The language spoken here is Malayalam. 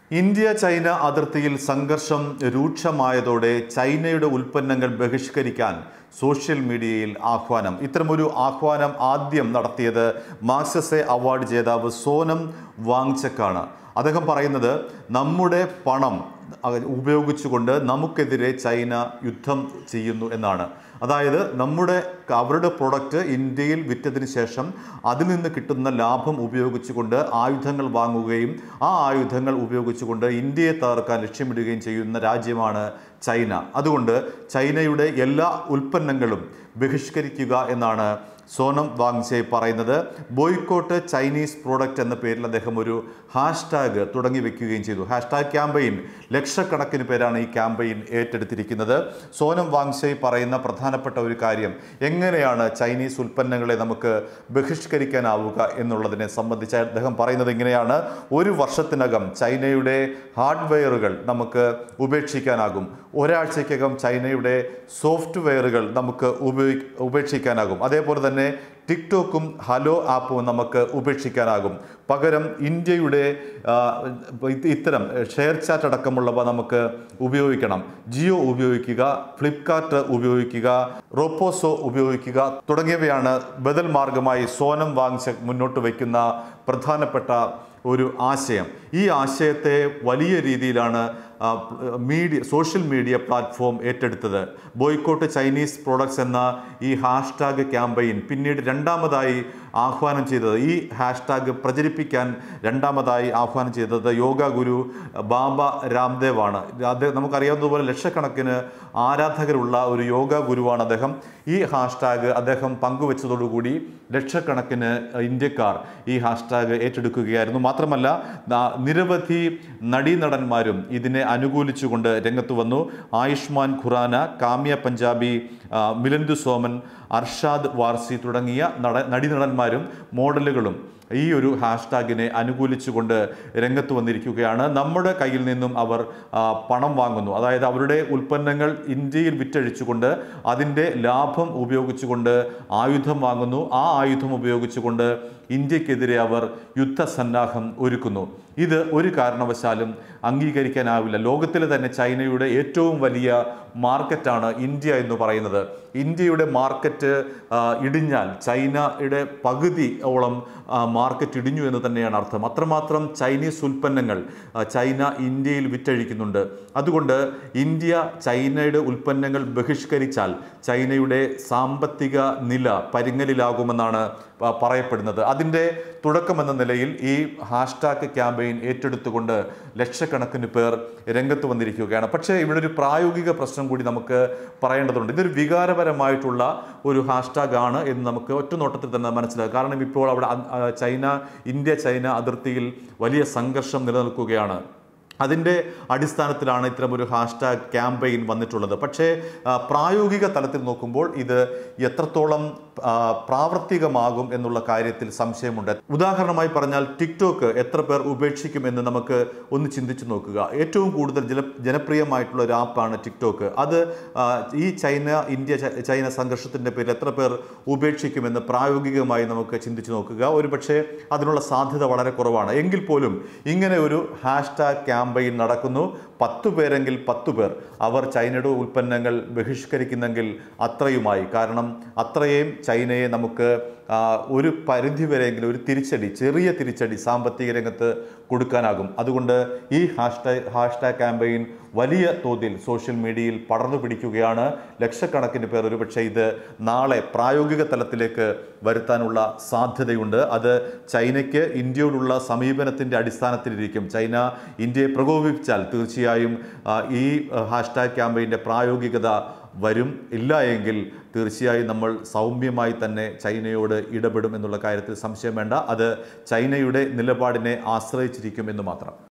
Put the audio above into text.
ഇന്ത്യ ചൈന അതിർത്തിയിൽ സംഘർഷം രൂക്ഷമായതോടെ ചൈനയുടെ ഉൽപ്പന്നങ്ങൾ ബഹിഷ്കരിക്കാൻ സോഷ്യൽ മീഡിയയിൽ ആഹ്വാനം ഇത്തരമൊരു ആഹ്വാനം ആദ്യം നടത്തിയത് മാക്സസെ അവാർഡ് ജേതാവ് സോനം വാങ്ചക്കാണ് അദ്ദേഹം പറയുന്നത് നമ്മുടെ പണം അഹ് ഉപയോഗിച്ചുകൊണ്ട് നമുക്കെതിരെ ചൈന യുദ്ധം ചെയ്യുന്നു എന്നാണ് അതായത് നമ്മുടെ അവരുടെ പ്രൊഡക്റ്റ് ഇന്ത്യയിൽ വിറ്റതിന് ശേഷം അതിൽ നിന്ന് കിട്ടുന്ന ലാഭം ഉപയോഗിച്ചുകൊണ്ട് ആയുധങ്ങൾ വാങ്ങുകയും ആ ആയുധങ്ങൾ ഉപയോഗിച്ചുകൊണ്ട് ഇന്ത്യയെ തകർക്കാൻ ലക്ഷ്യമിടുകയും ചെയ്യുന്ന രാജ്യമാണ് ചൈന അതുകൊണ്ട് ചൈനയുടെ എല്ലാ ഉൽപ്പന്നങ്ങളും ബഹിഷ്കരിക്കുക എന്നാണ് സോനം വാങ്ചെ പറയുന്നത് ബോയ്ക്കോട്ട് ചൈനീസ് പ്രോഡക്റ്റ് എന്ന പേരിൽ അദ്ദേഹം ഒരു ഹാഷ്ടാഗ് തുടങ്ങി വെക്കുകയും ചെയ്തു ഹാഷ്ടാഗ് ക്യാമ്പയിൻ ലക്ഷക്കണക്കിന് പേരാണ് ഈ ക്യാമ്പയിൻ ഏറ്റെടുത്തിരിക്കുന്നത് സോനം വാങ്ചെ പറയുന്ന പ്രധാനപ്പെട്ട ഒരു കാര്യം എങ്ങനെയാണ് ചൈനീസ് ഉൽപ്പന്നങ്ങളെ നമുക്ക് ബഹിഷ്കരിക്കാനാവുക എന്നുള്ളതിനെ സംബന്ധിച്ച് അദ്ദേഹം പറയുന്നത് ഇങ്ങനെയാണ് ഒരു വർഷത്തിനകം ചൈനയുടെ ഹാർഡ്വെയറുകൾ നമുക്ക് ഉപേക്ഷിക്കാനാകും ഒരാഴ്ചയ്ക്കകം ചൈനയുടെ സോഫ്റ്റ്വെയറുകൾ നമുക്ക് ഉപയോഗി ഉപേക്ഷിക്കാനാകും അതേപോലെ തന്നെ ടിക്ടോക്കും ഹലോ ആപ്പും നമുക്ക് ഉപേക്ഷിക്കാനാകും പകരം ഇന്ത്യയുടെ ആ, ഇത് ഇത്തരം ഷെയർ ചാറ്റ് അടക്കമുള്ളവ നമുക്ക് ഉപയോഗിക്കണം ജിയോ ഉപയോഗിക്കുക ഫ്ലിപ്കാർട്ട് ഉപയോഗിക്കുക റോപ്പോസോ ഉപയോഗിക്കുക തുടങ്ങിയവയാണ് ബദൽ മാർഗമായി സോനം വാങ്ച മുന്നോട്ട് വയ്ക്കുന്ന പ്രധാനപ്പെട്ട ഒരു ആശയം ഈ ആശയത്തെ വലിയ രീതിയിലാണ് ആ, മീഡിയ സോഷ്യൽ മീഡിയ പ്ലാറ്റ്ഫോം ഏറ്റെടുത്തത് ബോയ്ക്കോട്ട് ചൈനീസ് പ്രോഡക്ട്സ് എന്ന ഈ ഹാഷ്ടാഗ് ക്യാമ്പയിൻ പിന്നീട് രണ്ടാമതായി ആഹ്വാനം ചെയ്തത് ഈ ഹാഷ്ടാഗ് പ്രചരിപ്പിക്കാൻ രണ്ടാമതായി ആഹ്വാനം ചെയ്തത് യോഗ ഗുരു ബാബ രാംദേവ് ആണ് അദ്ദേഹം നമുക്കറിയാവുന്നതുപോലെ ലക്ഷക്കണക്കിന് ആരാധകരുള്ള ഒരു യോഗ ഗുരുവാണ് അദ്ദേഹം ഈ ഹാഷ്ടാഗ് അദ്ദേഹം പങ്കുവച്ചതോടുകൂടി ലക്ഷക്കണക്കിന് ഇന്ത്യക്കാർ ഈ ഹാഷ്ടാഗ് ഏറ്റെടുക്കുകയായിരുന്നു മാത്രമല്ല ന- നിരവധി നടീനടന്മാരും ഇതിനെ അനുകൂലിച്ചുകൊണ്ട് രംഗത്ത് വന്നു ആയുഷ്മാൻ ഖുറാന കാമ്യ പഞ്ചാബി ആ, മിലിന്ദ് സോമൻ അർഷാദ് വാർസി തുടങ്ങിയ നട നടീനടന്മാരും മോഡലുകളും ഈ ഒരു ഹാഷ്ടാഗിനെ അനുകൂലിച്ചുകൊണ്ട് രംഗത്ത് വന്നിരിക്കുകയാണ് നമ്മുടെ കയ്യിൽ നിന്നും അവർ ആ, പണം വാങ്ങുന്നു അതായത് അവരുടെ ഉൽപ്പന്നങ്ങൾ ഇന്ത്യയിൽ വിറ്റഴിച്ചുകൊണ്ട് അതിൻ്റെ ലാഭം ഉപയോഗിച്ചുകൊണ്ട് ആയുധം വാങ്ങുന്നു ആ ആയുധം ഉപയോഗിച്ചുകൊണ്ട് ഇന്ത്യക്കെതിരെ അവർ യുദ്ധസന്നാഹം ഒരുക്കുന്നു ഇത് ഒരു കാരണവശാലും അംഗീകരിക്കാനാവില്ല ലോകത്തിലെ തന്നെ ചൈനയുടെ ഏറ്റവും വലിയ മാർക്കറ്റാണ് ഇന്ത്യ എന്ന് പറയുന്നത് ഇന്ത്യയുടെ മാർക്കറ്റ് ആ, ഇടിഞ്ഞാൽ ചൈനയുടെ പകുതി ഓളം ആ, മാർക്കറ്റ് ഇടിഞ്ഞു എന്ന് തന്നെയാണ് അർത്ഥം അത്രമാത്രം ചൈനീസ് ഉൽപ്പന്നങ്ങൾ ആ, ചൈന ഇന്ത്യയിൽ വിറ്റഴിക്കുന്നുണ്ട് അതുകൊണ്ട് ഇന്ത്യ ചൈനയുടെ ഉൽപ്പന്നങ്ങൾ ബഹിഷ്കരിച്ചാൽ ചൈനയുടെ സാമ്പത്തിക നില പരിങ്ങലിലാകുമെന്നാണ് പ- പറയപ്പെടുന്നത് അതിൻ്റെ തുടക്കമെന്ന നിലയിൽ ഈ ഹാഷ്ടാഗ് ക്യാമ്പയിൻ ഏറ്റെടുത്തുകൊണ്ട് ലക്ഷക്കണക്കിന് പേർ രംഗത്ത് വന്നിരിക്കുകയാണ് പക്ഷേ ഇവിടെ ഒരു പ്രായോഗിക പ്രശ്നം കൂടി നമുക്ക് പറയേണ്ടതുണ്ട് ഇതൊരു വികാരപരമായിട്ടുള്ള ഒരു ഹാഷ്ടാഗ് ആണ് എന്ന് നമുക്ക് ഒറ്റ നോട്ടത്തിൽ തന്നെ മനസ്സിലാക്കാം കാരണം ഇപ്പോൾ അവിടെ അ- ആ, ചൈന ഇന്ത്യ ചൈന അതിർത്തിയിൽ വലിയ സംഘർഷം നിലനിൽക്കുകയാണ് അതിൻ്റെ അടിസ്ഥാനത്തിലാണ് ഇത്തരമൊരു ഹാഷ്ടാഗ് ക്യാമ്പയിൻ വന്നിട്ടുള്ളത് പക്ഷേ ആ, പ്രായോഗിക തലത്തിൽ നോക്കുമ്പോൾ ഇത് എത്രത്തോളം ആ, പ്രാവർത്തികമാകും എന്നുള്ള കാര്യത്തിൽ സംശയമുണ്ട് ഉദാഹരണമായി പറഞ്ഞാൽ ടിക്ടോക്ക് എത്ര പേർ ഉപേക്ഷിക്കും എന്ന് നമുക്ക് ഒന്ന് ചിന്തിച്ചു നോക്കുക ഏറ്റവും കൂടുതൽ ജന ജനപ്രിയമായിട്ടുള്ള ഒരു ആപ്പാണ് ടിക്ടോക്ക് അത് ആ, ഈ ചൈന ഇന്ത്യ ച- ചൈന സംഘർഷത്തിൻ്റെ പേരിൽ എത്ര പേർ ഉപേക്ഷിക്കുമെന്ന് പ്രായോഗികമായി നമുക്ക് ചിന്തിച്ചു നോക്കുക ഒരുപക്ഷെ അതിനുള്ള സാധ്യത വളരെ കുറവാണ് എങ്കിൽ പോലും ഇങ്ങനെ ഒരു ഹാഷ്ടാഗ് ക്യാമ്പയിൻ നടക്കുന്നു പത്തു പേരെങ്കിൽ പത്തു പേർ അവർ ചൈനയുടെ ഉൽപ്പന്നങ്ങൾ ബഹിഷ്കരിക്കുന്നെങ്കിൽ അത്രയുമായി കാരണം അത്രയും ചൈനയെ നമുക്ക് ആ, ഒരു പരിധി വരെയെങ്കിലും ഒരു തിരിച്ചടി ചെറിയ തിരിച്ചടി സാമ്പത്തിക രംഗത്ത് കൊടുക്കാനാകും അതുകൊണ്ട് ഈ ഹാഷ്ടാഗ് ഹാഷ്ടാഗ് ക്യാമ്പയിൻ വലിയ തോതിൽ സോഷ്യൽ മീഡിയയിൽ പടർന്നു പിടിക്കുകയാണ് ലക്ഷക്കണക്കിന് പേർ ഒരുപക്ഷെ ഇത് നാളെ പ്രായോഗിക തലത്തിലേക്ക് വരുത്താനുള്ള സാധ്യതയുണ്ട് അത് ചൈനയ്ക്ക് ഇന്ത്യയോടുള്ള സമീപനത്തിൻ്റെ അടിസ്ഥാനത്തിലിരിക്കും ചൈന ഇന്ത്യയെ പ്രകോപിപ്പിച്ചാൽ തീർച്ചയായും ആ, ഈ ഹാഷ്ടാഗ് ക്യാമ്പയിൻ്റെ പ്രായോഗികത വരും ഇല്ല എങ്കിൽ തീർച്ചയായും നമ്മൾ സൗമ്യമായി തന്നെ ചൈനയോട് ഇടപെടും എന്നുള്ള കാര്യത്തിൽ സംശയം വേണ്ട അത് ചൈനയുടെ നിലപാടിനെ ആശ്രയിച്ചിരിക്കും എന്ന് മാത്രം